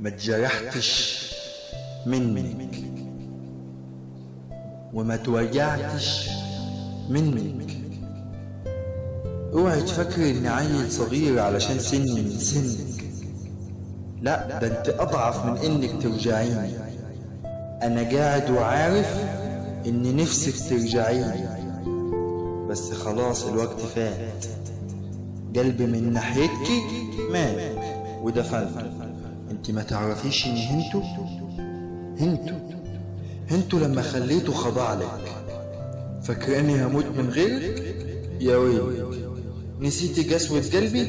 ما اتجرحتش منك وما توجعتش منك اوعي تفكري اني عيل صغير علشان سني من سنك لا ده انت اضعف من انك ترجعيني انا قاعد وعارف ان نفسك ترجعيني بس خلاص الوقت فات قلبي من ناحيتك مات ودفنته انت ما تعرفيش ان هنتو هنتو هنتو لما خليته خضع لك فاكراني هموت من غيرك يا ويلي نسيتي قسوة قلبي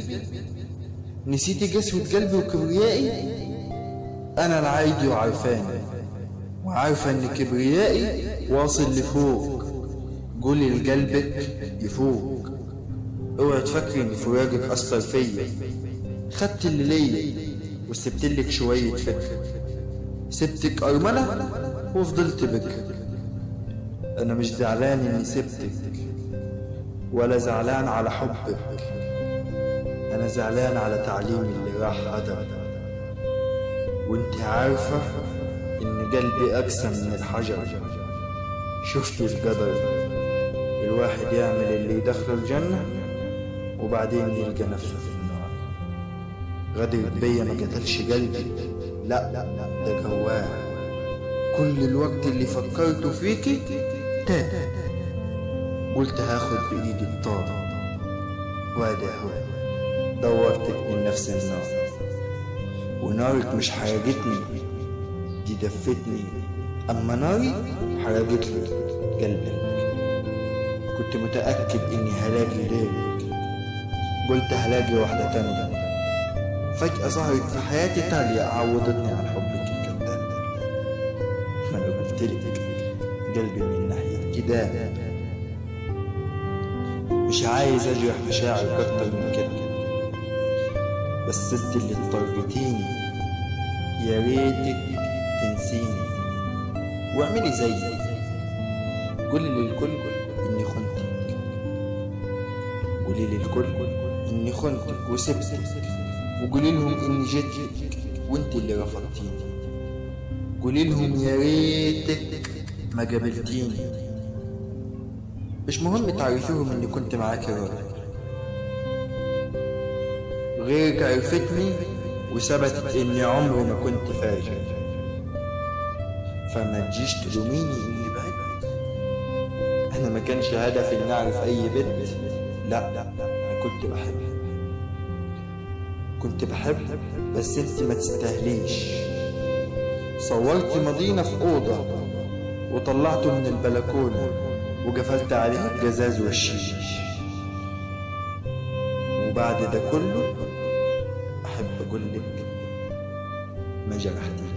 نسيتي قسوة قلبي وكبريائي انا العايدي وعارفاني وعارفة ان كبريائي واصل لفوق قولي لقلبك يفوق اوعي تفكري ان فراقك اثر فيا خدت اللي ليا وسبتلك شوية فكر سبتك أرملة وفضلت بكر أنا مش زعلان إني سبتك ولا زعلان على حبك أنا زعلان على تعليمي اللي راح هدر وانت عارفة إن قلبي أقسى من الحجر شفتي القدر الواحد يعمل اللي يدخل الجنة وبعدين يلقى نفسه في النار غدر بيا ما قتلش قلبي لا ده جواه كل الوقت اللي فكرته فيكي تاه قلت هاخد بإيدي الطار وادي اهو دورتك من نفس النار ونارك مش حرقتني دي دفتني أما ناري حرقت لي قلبك كنت متأكد إني هلاقي غيرك قلت هلاقي واحدة تانية فجأة ظهرت في حياتي تالية عوضتني عن حبك الكذاب ما أنا قلتلك قلبي من ناحية كده مش عايز أجرح مشاعرك أكتر من كده بس انت اللي اضطرتيني يا ريتك تنسيني واعملي زيي قولي للكل اني خنتك قولي للكل اني خنتك وسبتك وقولي لهم اني جيتلك وانت اللي رفضتيني قولي لهم يا ريتك ما قابلتيني مش مهم تعرفيهم اني كنت معاكي راجل غيرك عرفتني وثبتت اني عمري ما كنت فاجر فما تجيش تلوميني اني بعدت انا ما كانش هدفي اني اعرف اي بنت لا انا كنت بحب كنت بحب بس انت ما تستاهليش صورت مدينة في أوضة وطلعته من البلكونة وقفلت عليه الجزاز والشيش وبعد ده كله أحب أقول لك ما جرحتيش